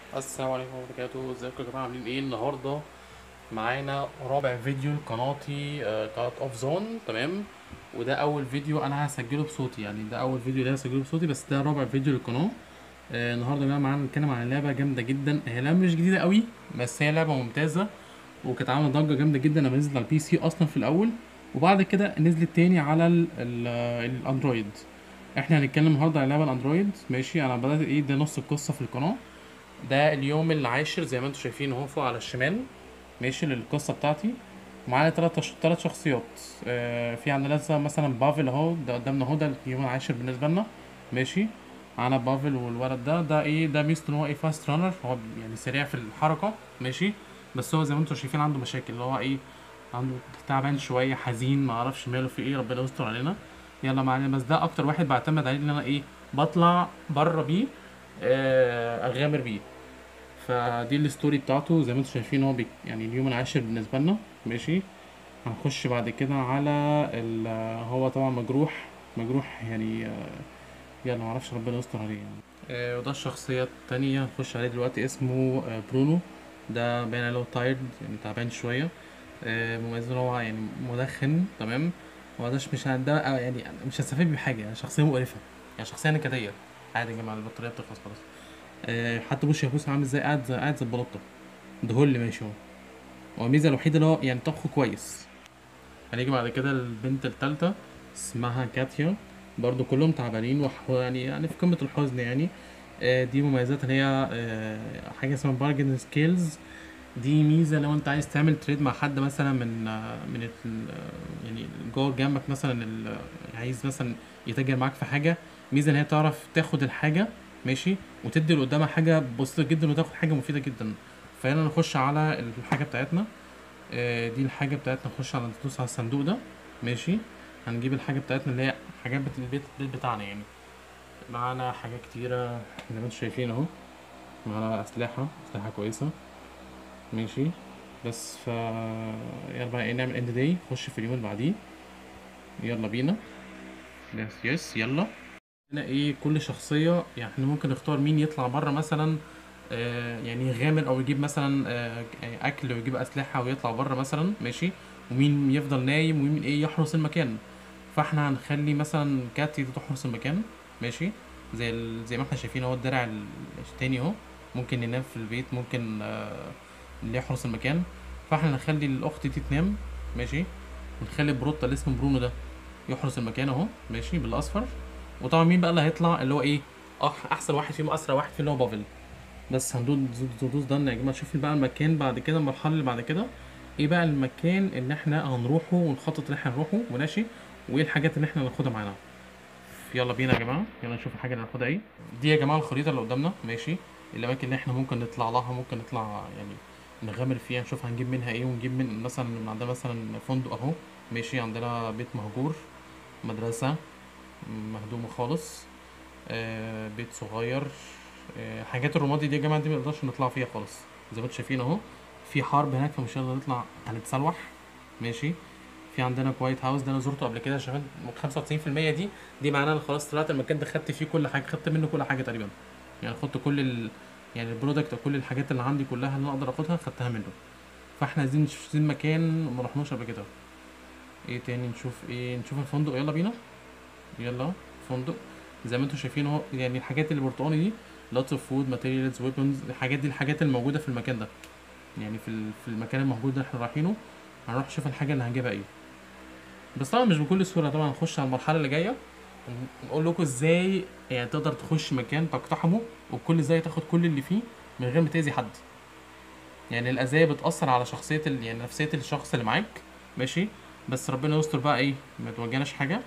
السلام عليكم ورحمة الله وبركاته ازيكم يا جماعة عاملين ايه النهاردة معانا رابع فيديو لقناتي آه، قناة اوف زون تمام وده اول فيديو انا هسجله بصوتي يعني ده اول فيديو اللي هسجله بصوتي بس ده رابع فيديو للقناة آه، النهارده يا جماعة معانا نتكلم عن لعبة جامدة جدا هي لعبة مش جديدة قوي بس هي لعبة ممتازة وكانت عاملة ضجة جامدة جدا لما نزلت على البي سي اصلا في الاول وبعد كده نزلت تاني على ال ال الاندرويد احنا هنتكلم النهارده على لعبة الاندرويد ماشي انا بدأت ايه ده نص القصة في القناة ده اليوم العاشر زي ما انتم شايفين اهو فوق على الشمال ماشي للقصه بتاعتي ومعانا تلات تلات شخصيات آه في عندنا لسه مثلا بافل اهو ده قدامنا اهو ده اليوم العاشر بالنسبه لنا ماشي معانا بافل والولد ده ده ايه ده ميزته ان هو ايه فاست رانر هو يعني سريع في الحركه ماشي بس هو زي ما انتم شايفين عنده مشاكل اللي هو ايه عنده تعبان شويه حزين ما اعرفش ماله في ايه ربنا يستر علينا يلا معانا بس ده اكتر واحد بعتمد عليه ان انا ايه بطلع بره بيه آه، اغامر بيه فدي الستوري بتاعته زي ما انتم شايفين هو بي يعني اليوم العاشر بالنسبه لنا ماشي هنخش بعد كده على ال هو طبعا مجروح مجروح يعني آه، يلا معرفش ربنا يستر عليه يعني آه، وده الشخصية التانية هنخش عليه دلوقتي اسمه آه، برونو ده باين عليه تايرد يعني تعبان شوية آه، مميز ان هو يعني مدخن تمام هو ده مش مش ده آه، يعني مش هستفيد بيه بحاجة يعني شخصية مقرفة يعني شخصية نكدية عادي يا جماعة البطارية بتخلص خلاص آه، حتى بص يا بص عامل ازاي قاعد زي- قاعد زي البلطة ده هو اللي ماشي هو هو الميزة الوحيدة اللي هو يعني طبخه كويس هنيجي بعد كده البنت التالتة اسمها كاتيا برضو كلهم تعبانين وح يعني يعني في قمة الحزن يعني آه، دي مميزات ان هي آه، حاجة اسمها بارجن سكيلز دي ميزة لو انت عايز تعمل تريد مع حد مثلا من آه، من ال- آه، يعني جوه جنبك مثلا ال- آه، عايز مثلا يتاجر معاك في حاجة ميزة ان هي تعرف تاخد الحاجة ماشي وتدي اللي قدامها حاجة بسيطة جدا وتاخد حاجة مفيدة جدا فهنا نخش على الحاجة بتاعتنا آه، دي الحاجة بتاعتنا نخش على ندوس على الصندوق ده ماشي هنجيب الحاجة بتاعتنا اللي هي حاجات بت- البيت البيت بتاعنا يعني معانا حاجات كتيرة زي ما انتم شايفين اهو معانا أسلحة أسلحة كويسة ماشي بس ف يلا بقى ايه نعمل اند داي نخش في اليوم اللي بعديه يلا بينا يس يس يلا هنا ايه كل شخصية يعني احنا ممكن نختار مين يطلع بره مثلا آه يعني يغامر او يجيب مثلا آه اكل ويجيب اسلحة ويطلع بره مثلا ماشي ومين يفضل نايم ومين ايه يحرس المكان فاحنا هنخلي مثلا كاتي دي تحرس المكان ماشي زي ال... زي ما احنا شايفين اهو الدرع ال- التاني اهو ممكن ينام في البيت ممكن آه اللي يحرس المكان فاحنا نخلي الاخت دي تنام ماشي ونخلي بروتا اللي اسمه برونو ده يحرس المكان اهو ماشي بالاصفر وطبعا مين بقى اللي هيطلع اللي هو ايه أح احسن واحد فيهم اسرع واحد فيهم اللي هو بافل بس هندوس دوس ده يا جماعه شوفي بقى المكان بعد كده المرحله اللي بعد كده ايه بقى المكان اللي احنا هنروحه ونخطط ان احنا نروحه ماشي وايه الحاجات اللي احنا هناخدها معانا يلا بينا يا جماعه يلا نشوف الحاجه اللي هناخدها ايه دي يا جماعه الخريطه اللي قدامنا ماشي الاماكن اللي احنا ممكن نطلع لها ممكن نطلع يعني نغامر فيها نشوف هنجيب منها ايه ونجيب من مثلا من عندنا مثلا فندق اهو ماشي عندنا بيت مهجور مدرسه مهدومه خالص آه بيت صغير آه حاجات الرمادي دي يا جماعه دي ما نقدرش نطلع فيها خالص زي ما انتم شايفين اهو في حرب هناك فمش هنقدر نطلع هنتسلوح ماشي في عندنا كوايت هاوس ده انا زرته قبل كده يا شباب 95% دي دي معناها انا خلاص طلعت المكان ده خدت فيه كل حاجه خدت منه كل حاجه تقريبا يعني خدت كل ال... يعني البرودكت وكل الحاجات اللي عندي كلها اللي انا اقدر اخدها خدتها منه فاحنا عايزين نشوف عايزين مكان ما رحناش قبل كده ايه تاني نشوف ايه نشوف الفندق يلا بينا يلا فندق زي ما انتم شايفين اهو يعني الحاجات اللي برتقاني دي lots of food materials weapons الحاجات دي الحاجات الموجوده في المكان ده يعني في ال- في المكان الموجود اللي احنا رايحينه هنروح نشوف الحاجه اللي هنجيبها ايه بس طبعا مش بكل سهوله طبعا هنخش على المرحله اللي جايه ونقول لكم ازاي يعني تقدر تخش مكان تقتحمه وكل ازاي تاخد كل اللي فيه من غير ما تاذي حد يعني الاذيه بتاثر على شخصيه ال... يعني نفسيه الشخص اللي معاك ماشي بس ربنا يستر بقى ايه ما توجعناش حاجه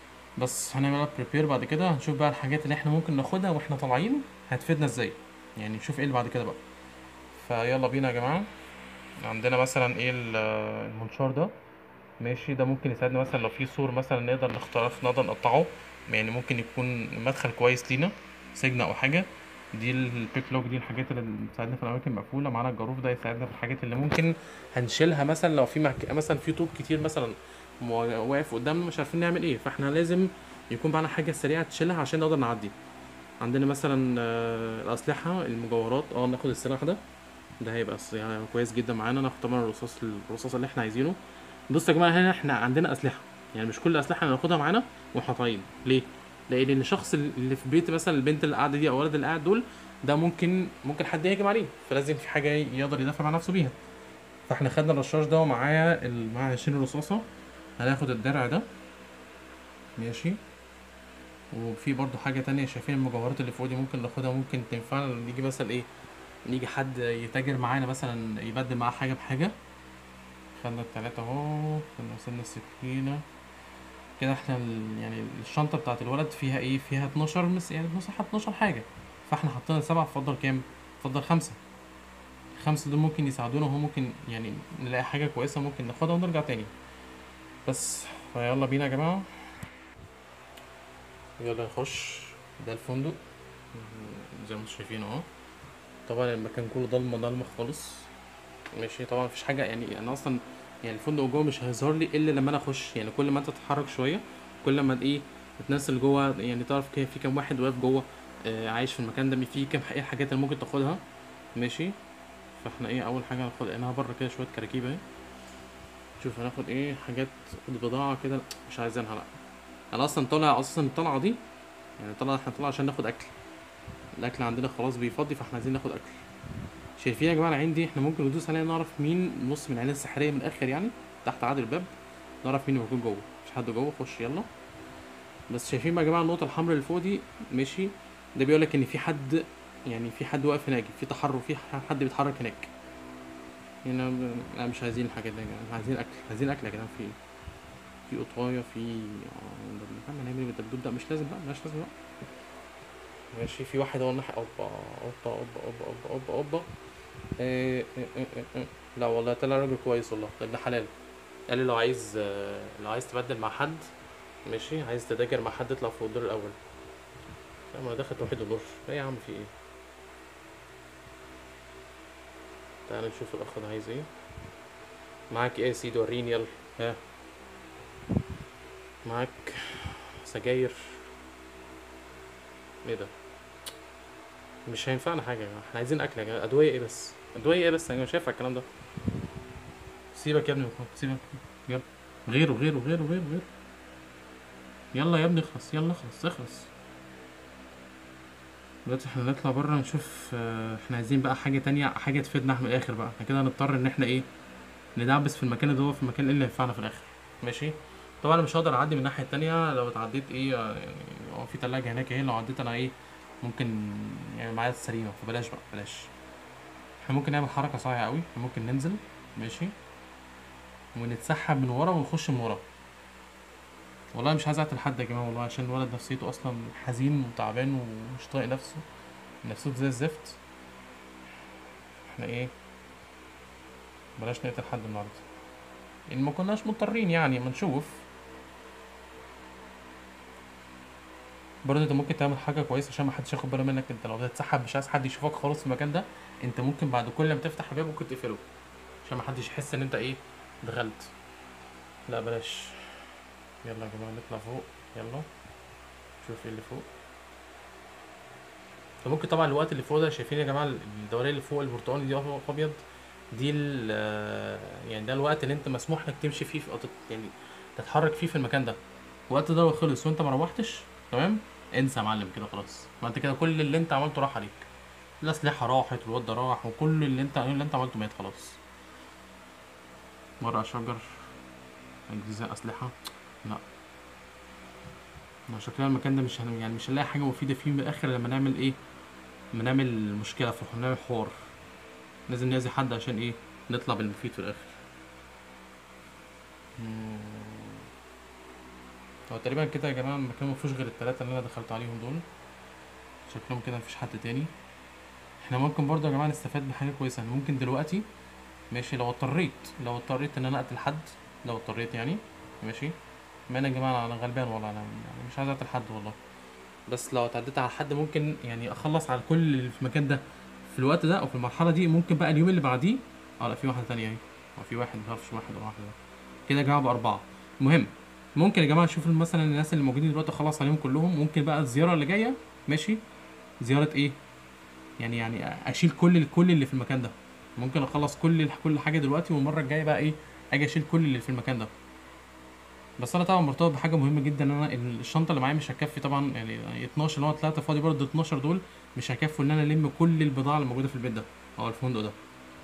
بس هنعمل بريبير بعد كده هنشوف بقى الحاجات اللي احنا ممكن ناخدها واحنا طالعين هتفيدنا ازاي يعني نشوف ايه اللي بعد كده بقى فيلا بينا يا جماعه عندنا مثلا ايه ال- المنشار ده ماشي ده ممكن يساعدنا مثلا لو في سور مثلا نقدر نختار نقدر نقطعه يعني ممكن يكون مدخل كويس لينا سجن او حاجه دي البيك لوك دي الحاجات اللي بتساعدنا في الاماكن المقفوله معانا الجاروف ده يساعدنا في الحاجات اللي ممكن هنشيلها مثلا لو في مك... مثلا في طوب كتير مثلا مو- واقف قدامنا مش عارفين نعمل ايه فاحنا لازم يكون معانا حاجه سريعه تشيلها عشان نقدر نعدي عندنا مثلا آه، الاسلحه المجوهرات اه ناخد السلاح ده ده هيبقى س- يعني كويس جدا معانا ناخد طبعا الرصاص الرصاص اللي احنا عايزينه بصوا يا جماعه هنا احنا عندنا اسلحه يعني مش كل الاسلحه هناخدها معانا وحاطين ليه لان الشخص اللي في بيت مثلا البنت اللي قاعده دي او الولد اللي قاعد دول ده ممكن ممكن حد يهجم عليه فلازم في حاجه يقدر يدافع عن نفسه بيها فاحنا خدنا الرشاش ده ومعاه ال- معاه 20 رصاصه هناخد الدرع ده ماشي وفي برضو حاجة تانية شايفين المجوهرات اللي فوق دي ممكن ناخدها ممكن تنفعنا نيجي مثلا ايه نيجي حد يتاجر معانا مثلا يبدل معاه حاجة بحاجة خدنا التلاتة اهو خدنا وصلنا السكينة كده احنا ال- يعني الشنطة بتاعت الولد فيها ايه فيها 12 مس يعني مساحة 12 حاجة فاحنا حطينا سبعة فضل كام فضل خمسة الخمسة دول ممكن يساعدونا وهو ممكن يعني نلاقي حاجة كويسة ممكن ناخدها ونرجع تاني بس فيلا بينا يا جماعة يلا نخش ده الفندق زي ما انتم شايفين اهو طبعا المكان كله ضلمه ضلمه خالص ماشي طبعا مفيش حاجه يعني انا اصلا يعني الفندق جوه مش هيظهر لي الا لما انا اخش يعني كل ما انت تتحرك شويه كل ما ايه تنزل جوه يعني تعرف كده في كام واحد واقف جوه آه عايش في المكان ده في كام ايه الحاجات اللي ممكن تاخدها ماشي فاحنا ايه اول حاجه هناخد هنا بره كده شويه كراكيب اهي شوف هناخد ايه حاجات بضاعه كده مش عايزينها لا انا اصلا طالع اصلا الطلعه دي يعني طلع احنا طلع عشان ناخد اكل الاكل عندنا خلاص بيفضي فاحنا عايزين ناخد اكل شايفين يا جماعه العين دي احنا ممكن ندوس عليها نعرف مين نص من العين السحريه من الاخر يعني تحت عاد الباب نعرف مين موجود جوه مش حد جوه خش يلا بس شايفين بقى يا جماعه النقطه الحمراء اللي فوق دي ماشي ده بيقول لك ان في حد يعني في حد واقف هناك في تحرك في حد بيتحرك هناك هنا ب... لا مش عايزين الحاجات دي يا جماعه عايزين اكل عايزين اكل يا جدعان في في قطايه في اه ده بنفهم هنعمل ايه بالدبدوب ده مش لازم بقى مش لازم بقى ماشي في واحد اهو ناحية اوبا اوبا اوبا اوبا اوبا اوبا اوبا إيه إيه إيه إيه إيه. لا والله طلع راجل كويس والله ده ابن حلال قال لي لو عايز آه، لو عايز تبدل مع حد ماشي عايز تتاجر مع حد اطلع فوق الدور الاول لا ما انا داخل توحيد الدور ايه يا عم في ايه تعال نشوف الاخ ده عايز ايه معاك ايه يا سيدي وريني يلا ها معاك سجاير ايه ده مش هينفعنا حاجة يا جماعة احنا عايزين أكل يا جماعة أدوية ايه بس أدوية ايه بس أنا مش هينفع الكلام ده سيبك يا ابني وخلاص، سيبك يلا غيره غيره غيره غيره غيره يلا يا ابني اخلص يلا اخلص اخلص دلوقتي احنا نطلع بره نشوف اه، احنا عايزين بقى حاجة تانية حاجة تفيدنا احنا من الآخر بقى احنا كده هنضطر إن احنا ايه ندعبس في المكان اللي هو في المكان اللي ينفعنا في الآخر ماشي طبعا انا مش هقدر اعدي من الناحية التانية لو اتعديت ايه اه، يعني هو في تلاجة هناك اهي لو عديت انا ايه ممكن يعني معايا السليمة فبلاش بقى بلاش احنا ممكن نعمل حركة صايعة قوي احنا ممكن ننزل ماشي ونتسحب من ورا ونخش من ورا والله مش عايز اقتل حد يا جماعة والله عشان الولد نفسيته اصلا حزين وتعبان ومش طايق نفسه نفسيته زي الزفت احنا ايه بلاش نقتل حد النهارده ان ما كناش مضطرين يعني ما نشوف برضه انت ممكن تعمل حاجه كويسه عشان ما حدش ياخد باله منك انت لو هتتسحب مش عايز حد يشوفك خالص في المكان ده انت ممكن بعد كل ما تفتح الباب ممكن تقفله عشان ما حدش يحس ان انت ايه دخلت لا بلاش يلا يا جماعه نطلع فوق يلا شوف ايه اللي فوق فممكن طبعا الوقت اللي فوق ده شايفين يا جماعه الدوريه اللي فوق البرتقالي دي أبيض- ابيض دي ال- يعني ده الوقت اللي انت مسموح لك تمشي فيه في أو تت- يعني تتحرك فيه في المكان ده الوقت ده لو خلص وانت ما روحتش تمام انسى يا معلم كده خلاص ما انت كده كل اللي انت عملته راح عليك الاسلحه راحت والواد ده راح وكل اللي انت اللي انت عملته مات خلاص مرة شجر اجهزه اسلحه لا ما شكلها المكان ده مش هن... يعني مش هنلاقي حاجه مفيده فيه من الاخر لما نعمل ايه لما نعمل مشكله في نعمل حوار لازم نأذي حد عشان ايه نطلع بالمفيد في الاخر مم. هو تقريبا كده يا جماعه المكان مفيهوش غير التلاتة اللي انا دخلت عليهم دول شكلهم كده مفيش حد تاني احنا ممكن برضه يا جماعه نستفاد بحاجه كويسه إن ممكن دلوقتي ماشي لو اضطريت لو اضطريت ان انا اقتل حد لو اضطريت يعني ماشي ما انا يا جماعه انا غلبان والله انا يعني مش عايز اقتل حد والله بس لو اتعديت على حد ممكن يعني اخلص على كل اللي في المكان ده في الوقت ده او في المرحله دي ممكن بقى اليوم اللي بعديه اه لا في واحده تانية اهي هو في واحد متعرفش واحد ولا واحده كده يا جماعه باربعه المهم ممكن يا جماعه نشوف مثلا الناس اللي موجودين دلوقتي خلاص عليهم كلهم ممكن بقى الزياره اللي جايه ماشي زياره ايه يعني يعني اشيل كل كل اللي في المكان ده ممكن اخلص كل كل حاجه دلوقتي والمره الجايه بقى ايه اجي اشيل كل اللي في المكان ده بس انا طبعا مرتبط بحاجه مهمه جدا ان انا الشنطه اللي معايا مش هتكفي طبعا يعني 12 اللي هو 3 فاضي برضه 12 دول مش هيكفوا ان انا الم كل البضاعه اللي موجوده في البيت ده او الفندق ده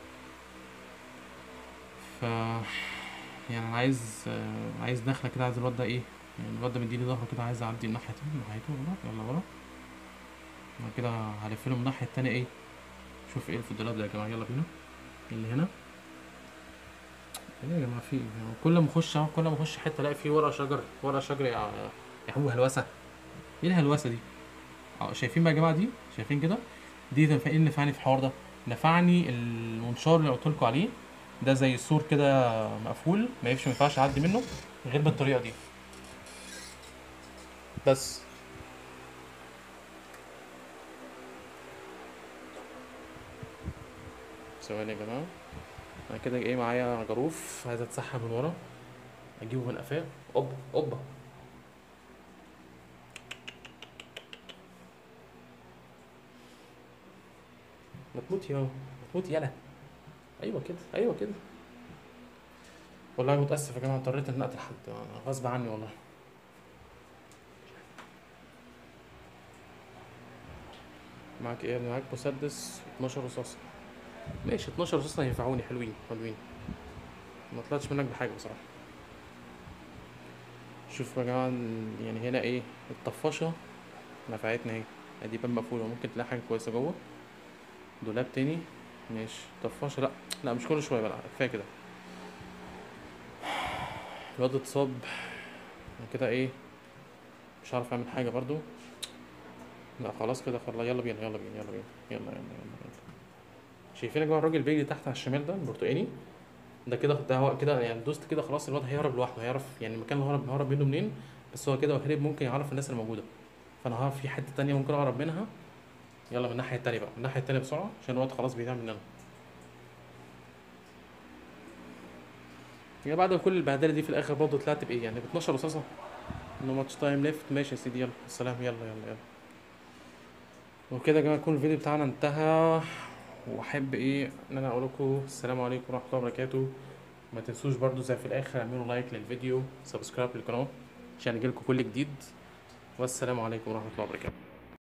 ف يعني انا عايز آه، عايز دخله كده عايز الواد ده ايه يعني الواد ده مديني ظهره كده عايز اعدي الناحيه دي ناحيته ورا يلا ورا بعد كده هلف له من الناحيه التانيه ايه شوف ايه اللي في الدولاب ده يا جماعه يلا بينا اللي هنا ايه يا جماعه في ايه يعني كل ما اخش أهو، كل ما اخش حته الاقي فيه ورقه شجر ورقه شجر يا يا حبوب هلوسه ايه الهلوسه دي اه شايفين بقى يا جماعه دي شايفين كده دي تنفع ايه اللي نفعني في الحوار ده نفعني المنشار اللي قلت لكم عليه ده زي سور كده مقفول ما ينفعش ما ينفعش اعدي منه غير بالطريقه دي بس ثواني يا جماعه انا كده ايه معايا جاروف عايز اتسحب من ورا اجيبه من قفاه اوبا اوبا ما تموت يا ما تموت يلا ايوه كده ايوه كده والله متاسف يا جماعه اضطريت ان اقتل حد أنا غصب عني والله معاك ايه يا ابني؟ معاك مسدس 12 رصاصه ماشي 12 رصاصه ينفعوني حلوين حلوين ما طلعتش منك بحاجه بصراحه شوف يا جماعه يعني هنا ايه الطفاشه نفعتنا اهي ادي باب مقفوله ممكن تلاقي حاجه كويسه جوه دولاب تاني ماشي طفاشه لا لا مش كل شويه بقى كفايه كده الواد اتصاب أنا كده ايه مش عارف اعمل حاجه برضو لا خلاص كده خلاص يلا بينا يلا بينا يلا بينا يلا يلا يلا, يلا. شايفين يا جماعه الراجل بيجري تحت على الشمال ده البرتقاني ده كده ده هو كده يعني دوست كده خلاص الواد هيهرب لوحده هيعرف يعني المكان اللي هرب هرب منه منين بس هو كده وهرب ممكن يعرف الناس اللي موجوده فانا هعرف في حته تانية ممكن اهرب منها يلا من الناحيه التانية بقى من الناحيه التانية بسرعه عشان الواد خلاص بيضيع مننا يعني بعد كل البهدله دي في الاخر برضه طلعت بايه يعني ب 12 رصاصه نو ماتش تايم ليفت ماشي يا سيدي يلا السلام يلا يلا يلا وكده يا جماعه يكون الفيديو بتاعنا انتهى واحب ايه ان انا اقول لكم السلام عليكم ورحمه الله وبركاته ما تنسوش برضو زي في الاخر اعملوا لايك للفيديو سبسكرايب للقناه عشان يجيلكم كل جديد والسلام عليكم ورحمه الله وبركاته